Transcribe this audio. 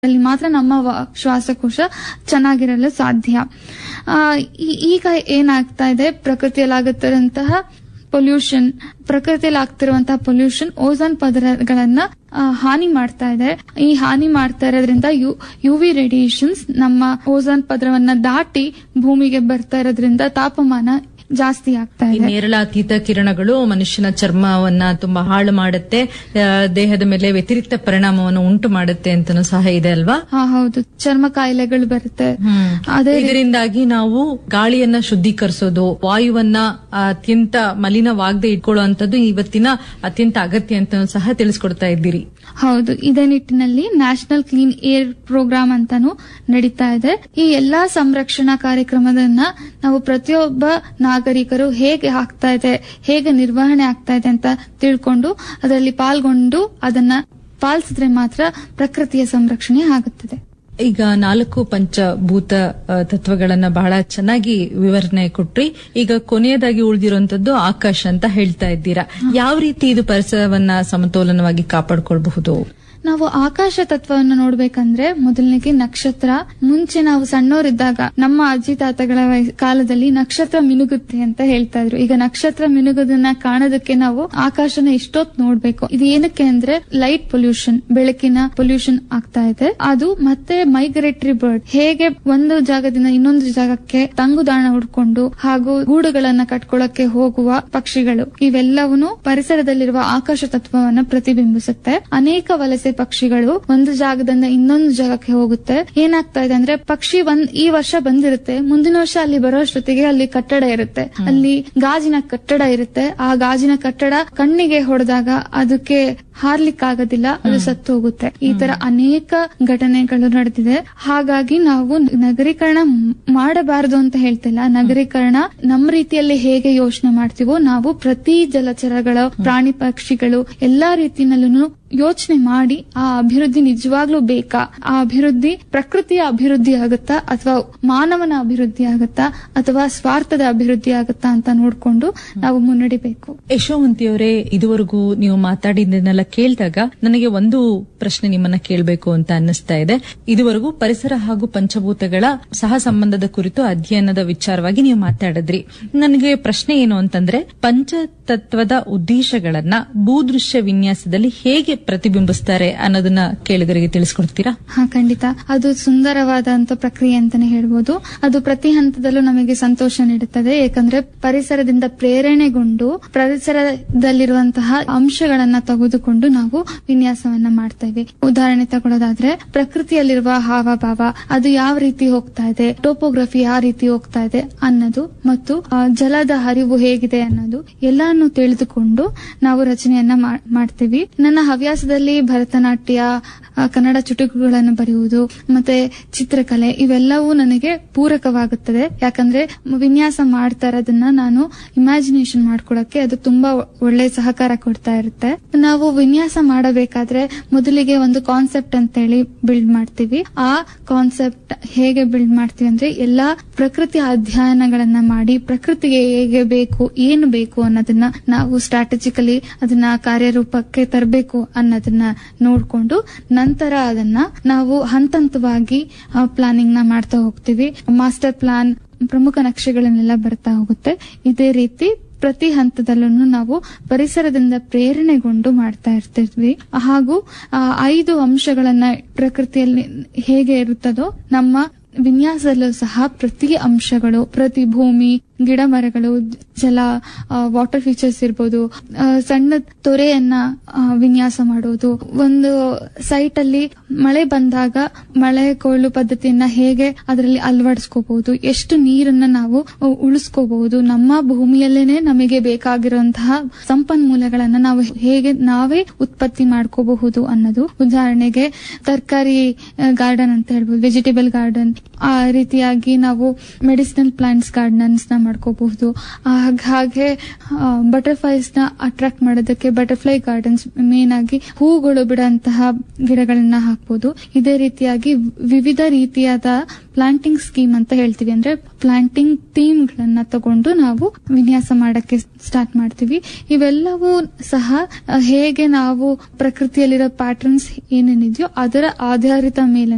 ಅಲ್ಲಿ ಮಾತ್ರ ನಮ್ಮ ವ- ಶ್ವಾಸಕೋಶ ಚೆನ್ನಾಗಿರಲು ಸಾಧ್ಯ ಆ, ಈ- ಈಗ ಏನಾಗ್ತಾ ಇದೆ ಪ್ರಕೃತಿಯಲ್ಲಿ ಆಗುತ್ತಿರುವಂತಹ ಪೊಲ್ಯೂಷನ್ ಪ್ರಕೃತಿಯಲ್ಲಿ ಆಗ್ತಿರುವಂತಹ ಪೊಲ್ಯೂಷನ್ ಓಝೋನ್ ಪದರಗಳನ್ನ ಆ, ಹಾನಿ ಮಾಡ್ತಾ ಇದೆ ಈ ಹಾನಿ ಮಾಡ್ತಾ ಇರೋದ್ರಿಂದ ಯು ಯು ವಿ ರೇಡಿಯೇಷನ್ಸ್ ನಮ್ಮ ಓಝೋನ್ ಪದರವನ್ನ ದಾಟಿ ಭೂಮಿಗೆ ಬರ್ತಾ ಇರೋದ್ರಿಂದ ತಾಪಮಾನ ಜಾಸ್ತಿ ಆಗ್ತಾ ಈ ಇದೆ ನೇರಳಾತೀತ ಕಿರಣಗಳು ಮನುಷ್ಯನ ಚರ್ಮವನ್ನ ತುಂಬಾ ಹಾಳು ಮಾಡುತ್ತೆ ಆ, ದೇಹದ ಮೇಲೆ ವ್ಯತಿರಿಕ್ತ ಪರಿಣಾಮವನ್ನು ಉಂಟು ಮಾಡುತ್ತೆ ಅಂತನೂ ಸಹ ಇದೆ ಅಲ್ವಾ ಹಾ ಹೌದು ಚರ್ಮ ಕಾಯಿಲೆಗಳು ಬರುತ್ತೆ ಅದೇ ರೀತಿ- ಇದರಿಂದಾಗಿ ನಾವು ಗಾಳಿಯನ್ನ ಶುದ್ಧೀಕರಿಸೋದು ವಾಯುವನ್ನ ಅತ್ಯಂತ ಮಲಿನವಾಗದೆ ಇಟ್ಕೊಳ್ಳುವಂತದ್ದು ಇವತ್ತಿನ ಅತ್ಯಂತ ಅಗತ್ಯ ಅಂತ ಸಹ ತಿಳಿಸ್ಕೊಡ್ತಾ ಇದ್ದೀರಿ ಹೌದು ಇದೇ ನಿಟ್ಟಿನಲ್ಲಿ ನ್ಯಾಷನಲ್ ಕ್ಲೀನ್ ಏರ್ ಪ್ರೋಗ್ರಾಮ್ ಅಂತಾನು ನಡೀತಾ ಇದೆ ಈ ಎಲ್ಲಾ ಸಂರಕ್ಷಣಾ ಕಾರ್ಯಕ್ರಮದನ್ನ ನಾವು ಪ್ರತಿಯೊಬ್ಬ ನಾಗರಿಕರು ಹೇಗೆ ಆಗ್ತಾ ಇದೆ ಹೇಗೆ ನಿರ್ವಹಣೆ ಆಗ್ತಾ ಇದೆ ಅಂತ ತಿಳ್ಕೊಂಡು ಅದರಲ್ಲಿ ಪಾಲ್ಗೊಂಡು ಅದನ್ನ ಪಾಲಿಸಿದ್ರೆ ಮಾತ್ರ ಪ್ರಕೃತಿಯ ಸಂರಕ್ಷಣೆ ಆಗುತ್ತದೆ ಈಗ ನಾಲ್ಕು ಪಂಚಭೂತ ಆ, ತತ್ವಗಳನ್ನ ಬಹಳ ಚೆನ್ನಾಗಿ ವಿವರಣೆ ಕೊಟ್ರಿ ಈಗ ಕೊನೆಯದಾಗಿ ಉಳಿದಿರುವಂತದ್ದು ಆಕಾಶ ಅಂತ ಹೇಳ್ತಾ ಇದ್ದೀರಾ ಯಾವ ರೀತಿ ಇದು ಪರಿಸರವನ್ನ ಸಮತೋಲನವಾಗಿ ಕಾಪಾಡ್ಕೊಳ್ಬಹುದು ನಾವು ಆಕಾಶ ತತ್ವವನ್ನು ನೋಡ್ಬೇಕಂದ್ರೆ ಮೊದಲನೇಗೆ ನಕ್ಷತ್ರ ಮುಂಚೆ ನಾವು ಸಣ್ಣವರಿದ್ದಾಗ ನಮ್ಮ ಅಜ್ಜಿ ತಾತಗಳ ವಯಸ್- ಕಾಲದಲ್ಲಿ ನಕ್ಷತ್ರ ಮಿನುಗುತ್ತೆ ಅಂತ ಹೇಳ್ತಾ ಇದ್ರು ಈಗ ನಕ್ಷತ್ರ ಮಿನುಗೋದನ್ನ ಕಾಣೋದಕ್ಕೆ ನಾವು ಆಕಾಶನ ಎಷ್ಟೊತ್ ನೋಡ್ಬೇಕು ಇದು ಏನಕ್ಕೆ ಅಂದ್ರೆ ಲೈಟ್ ಪೊಲ್ಯೂಷನ್ ಬೆಳಕಿನ ಪೊಲ್ಯೂಷನ್ ಆಗ್ತಾ ಇದೆ ಅದು ಮತ್ತೆ ಮೈಗ್ರೇಟರಿ ಬರ್ಡ್ ಹೇಗೆ ಒಂದು ಜಾಗದಿಂದ ಇನ್ನೊಂದು ಜಾಗಕ್ಕೆ ತಂಗುದಾಣ ಹುಡ್ಕೊಂಡು ಹಾಗೂ ಗೂಡುಗಳನ್ನ ಕಟ್ಕೊಳ್ಳಕ್ಕೆ ಹೋಗುವ ಪಕ್ಷಿಗಳು ಇವೆಲ್ಲವೂ ಪರಿಸರದಲ್ಲಿರುವ ಆಕಾಶ ತತ್ವವನ್ನ ಪ್ರತಿಬಿಂಬಿಸುತ್ತೆ ಅನೇಕ ವಲಸೆ ಪಕ್ಷಿಗಳು ಒಂದು ಜಾಗದಿಂದ ಇನ್ನೊಂದು ಜಾಗಕ್ಕೆ ಹೋಗುತ್ತೆ ಏನಾಗ್ತಾ ಇದೆ ಅಂದ್ರೆ ಪಕ್ಷಿ ಒಂದ್ ಈ ವರ್ಷ ಬಂದಿರುತ್ತೆ ಮುಂದಿನ ವರ್ಷ ಅಲ್ಲಿ ಬರೋಷ್ಟೊತ್ತಿಗೆ ಅಲ್ಲಿ ಕಟ್ಟಡ ಇರುತ್ತೆ ಅಲ್ಲಿ ಗಾಜಿನ ಕಟ್ಟಡ ಇರುತ್ತೆ ಆ ಗಾಜಿನ ಕಟ್ಟಡ ಕಣ್ಣಿಗೆ ಹೊಡೆದಾಗ ಅದಕ್ಕೆ ಹಾರ್ಲಿಕ್ಕಾಗೋದಿಲ್ಲ ಅದು ಸತ್ತು ಹೋಗುತ್ತೆ ಈ ತರ ಅನೇಕ ಘಟನೆಗಳು ನಡೆದಿದೆ ಹಾಗಾಗಿ ನಾವು ನಗರೀಕರಣ ಮ್- ಮಾಡಬಾರದು ಅಂತ ಹೇಳ್ತಿಲ್ಲ ನಗರೀಕರಣ ನಮ್ಮ ರೀತಿಯಲ್ಲಿ ಹೇಗೆ ಯೋಚನೆ ಮಾಡ್ತೀವೋ ನಾವು ಪ್ರತಿ ಜಲಚರಗಳ ಪ್ರಾಣಿ ಪಕ್ಷಿಗಳು ಎಲ್ಲಾ ರೀತಿನಲ್ಲೂ ಯೋಚನೆ ಮಾಡಿ ಆ ಅಭಿವೃದ್ಧಿ ನಿಜವಾಗ್ಲೂ ಬೇಕಾ ಆ ಅಭಿವೃದ್ಧಿ ಪ್ರಕೃತಿಯ ಅಭಿವೃದ್ಧಿ ಆಗುತ್ತಾ ಅಥವಾ ಮಾನವನ ಅಭಿವೃದ್ಧಿ ಆಗುತ್ತಾ ಅಥವಾ ಸ್ವಾರ್ಥದ ಅಭಿವೃದ್ಧಿ ಆಗುತ್ತಾ ಅಂತ ನೋಡ್ಕೊಂಡು ನಾವು ಮುನ್ನಡಿಬೇಕು ಯಶೋವಂತಿಯವರೇ ಇದುವರೆಗೂ ನೀವು ಮಾತಾಡಿದ್ದನ್ನೆಲ್ಲ ಕೇಳಿದಾಗ ನನಗೆ ಒಂದು ಪ್ರಶ್ನೆ ನಿಮ್ಮನ್ನ ಕೇಳಬೇಕು ಅಂತ ಅನ್ನಿಸ್ತಾ ಇದೆ ಇದುವರೆಗೂ ಪರಿಸರ ಹಾಗೂ ಪಂಚಭೂತಗಳ ಸಹ ಸಂಬಂಧದ ಕುರಿತು ಅಧ್ಯಯನದ ವಿಚಾರವಾಗಿ ನೀವು ಮಾತಾಡಿದ್ರಿ ನನಗೆ ಪ್ರಶ್ನೆ ಏನು ಅಂತಂದ್ರೆ ಪಂಚತತ್ವದ ಉದ್ದೇಶಗಳನ್ನ ಭೂದೃಶ್ಯ ವಿನ್ಯಾಸದಲ್ಲಿ ಹೇಗೆ ಪ್ರತಿಬಿಂಬಿಸ್ತಾರೆ ಅನ್ನೋದನ್ನ ಕೇಳುಗರಿಗೆ ತಿಳಿಸ್ಕೊಡ್ತೀರಾ ಹಾ ಖಂಡಿತ ಅದು ಸುಂದರವಾದಂತ ಪ್ರಕ್ರಿಯೆ ಅಂತಾನೆ ಹೇಳ್ಬೋದು ಅದು ಪ್ರತಿ ಹಂತದಲ್ಲೂ ನಮಗೆ ಸಂತೋಷ ನೀಡುತ್ತದೆ ಏಕೆಂದ್ರೆ ಪರಿಸರದಿಂದ ಪ್ರೇರಣೆಗೊಂಡು ಪರಿಸರದಲ್ಲಿರುವಂತಹ ಅಂಶಗಳನ್ನ ತೆಗೆದುಕೊಂಡು ನಾವು ವಿನ್ಯಾಸವನ್ನ ಮಾಡ್ತೇವೆ ಉದಾಹರಣೆ ತಗೊಳ್ಳೋದಾದ್ರೆ ಪ್ರಕೃತಿಯಲ್ಲಿರುವ ಹಾವಭಾವ ಅದು ಯಾವ ರೀತಿ ಹೋಗ್ತಾ ಇದೆ ಟೋಪೋಗ್ರಫಿ ಯಾವ ರೀತಿ ಹೋಗ್ತಾ ಇದೆ ಅನ್ನೋದು ಮತ್ತು ಆ, ಜಲದ ಹರಿವು ಹೇಗಿದೆ ಅನ್ನೋದು ಎಲ್ಲಾನು ತಿಳಿದುಕೊಂಡು ನಾವು ರಚನೆಯನ್ನ ಮಾ- ಮಾಡ್ತೀವಿ ನನ್ನ ಹವ್ಯಾಸದಲ್ಲಿ ಭರತನಾಟ್ಯ ಆ, ಕನ್ನಡ ಚುಟುಕುಗಳನ್ನು ಬರೆಯುವುದು ಮತ್ತೆ ಚಿತ್ರಕಲೆ ಇವೆಲ್ಲವೂ ನನಗೆ ಪೂರಕವಾಗುತ್ತದೆ ಯಾಕಂದ್ರೆ ವಿನ್ಯಾಸ ಮಾಡ್ತಾ ಇರೋದನ್ನ ನಾನು ಇಮ್ಯಾಜಿನೇಷನ್ ಮಾಡ್ಕೊಳಕ್ಕೆ ಅದು ತುಂಬಾ ಒಳ್ಳೆ ಸಹಕಾರ ಕೊಡ್ತಾ ಇರುತ್ತೆ ನಾವು ವಿನ್ಯಾಸ ಮಾಡಬೇಕಾದ್ರೆ ಮೊದಲಿಗೆ ಒಂದು ಕಾನ್ಸೆಪ್ಟ್ ಅಂತ ಹೇಳಿ ಬಿಲ್ಡ್ ಮಾಡ್ತೀವಿ ಆ ಕಾನ್ಸೆಪ್ಟ್ ಹೇಗೆ ಬಿಲ್ಡ್ ಮಾಡ್ತೀವಿ ಅಂದ್ರೆ ಎಲ್ಲಾ ಪ್ರಕೃತಿ ಅಧ್ಯಯನಗಳನ್ನ ಮಾಡಿ ಪ್ರಕೃತಿಗೆ ಹೇಗೆ ಬೇಕು ಏನು ಬೇಕು ಅನ್ನೋದನ್ನ ನಾವು ಸ್ಟ್ರಾಟಜಿಕಲಿ ಅದನ್ನ ಕಾರ್ಯರೂಪಕ್ಕೆ ತರಬೇಕು ಅನ್ನೋದನ್ನ ನೋಡ್ಕೊಂಡು ನಂತರ ಅದನ್ನ ನಾವು ಹಂತ ಹಂತವಾಗಿ ಪ್ಲಾನಿಂಗ್ ನ ಮಾಡ್ತಾ ಹೋಗ್ತೀವಿ ಮಾಸ್ಟರ್ ಪ್ಲಾನ್ ಪ್ರಮುಖ ನಕ್ಷೆಗಳನ್ನೆಲ್ಲ ಬರ್ತಾ ಹೋಗುತ್ತೆ ಇದೇ ರೀತಿ ಪ್ರತಿ ಹಂತದಲ್ಲೂ ನಾವು ಪರಿಸರದಿಂದ ಪ್ರೇರಣೆಗೊಂಡು ಮಾಡ್ತಾ ಇರ್ತಿದ್ವಿ ಹಾಗೂ ಆ, ಐದು ಅಂಶಗಳನ್ನ ಪ್ರಕೃತಿಯಲ್ಲಿ ಹೇಗೆ ಇರುತ್ತದೋ ನಮ್ಮ ವಿನ್ಯಾಸದಲ್ಲೂ ಸಹ ಪ್ರತಿ ಅಂಶಗಳು ಪ್ರತಿ ಭೂಮಿ ಗಿಡ ಮರಗಳು ಜಲ ವಾಟರ್ ಫೀಚರ್ಸ್ ಇರ್ಬೋದು ಆ, ಸಣ್ಣ ತೊರೆಯನ್ನ ಆ, ವಿನ್ಯಾಸ ಮಾಡೋದು ಒಂದು ಸೈಟ್ ಅಲ್ಲಿ ಮಳೆ ಬಂದಾಗ ಮಳೆ ಕೊಯ್ಲು ಪದ್ಧತಿಯನ್ನ ಹೇಗೆ ಅದರಲ್ಲಿ ಅಳವಡಿಸ್ಕೋಬಹುದು ಎಷ್ಟು ನೀರನ್ನ ನಾವು ಉಳಿಸ್ಕೋಬಹುದು ನಮ್ಮ ಭೂಮಿಯಲ್ಲೇನೆ ನಮಗೆ ಬೇಕಾಗಿರುವಂತಹ ಸಂಪನ್ಮೂಲಗಳನ್ನ ನಾವು ಹೇಗೆ ನಾವೇ ಉತ್ಪತ್ತಿ ಮಾಡ್ಕೋಬಹುದು ಅನ್ನೋದು ಉದಾಹರಣೆಗೆ ತರಕಾರಿ ಗಾರ್ಡನ್ ಅಂತ ಹೇಳ್ಬೋದು ವೆಜಿಟೇಬಲ್ ಗಾರ್ಡನ್ ಆ ರೀತಿಯಾಗಿ ನಾವು ಮೆಡಿಸಿನಲ್ ಪ್ಲಾಂಟ್ಸ್ ಗಾರ್ಡನ್ಸ್ ನ ಮಾಡ್ಕೋಬಹುದು ಹಾಗ್- ಹಾಗೆ ಬಟರ್ಫ್ಲೈಸ್ ನ ಅಟ್ರಾಕ್ಟ್ ಮಾಡೋದಕ್ಕೆ ಬಟರ್ಫ್ಲೈ ಗಾರ್ಡನ್ಸ್ ಮೇನ್ ಆಗಿ ಹೂಗಳು ಬಿಡುವಂತಹ ಗಿಡಗಳನ್ನ ಹಾಕ್ಬೋದು ಇದೇ ರೀತಿಯಾಗಿ ವಿವಿಧ ರೀತಿಯಾದ ಪ್ಲಾಂಟಿಂಗ್ ಸ್ಕೀಮ್ ಅಂತ ಹೇಳ್ತೀವಿ ಅಂದ್ರೆ ಪ್ಲಾಂಟಿಂಗ್ ಥೀಮ್ ಗಳನ್ನ ತಗೊಂಡು ನಾವು ವಿನ್ಯಾಸ ಮಾಡಕ್ಕೆ ಸ್ಟಾರ್ಟ್ ಮಾಡ್ತೀವಿ ಇವೆಲ್ಲವೂ ಸಹ ಆ, ಹೇಗೆ ನಾವು ಪ್ರಕೃತಿಯಲ್ಲಿರೋ ಪ್ಯಾಟರ್ನ್ಸ್ ಏನೇನಿದೆಯೋ ಅದರ ಆಧಾರಿತ ಮೇಲೆ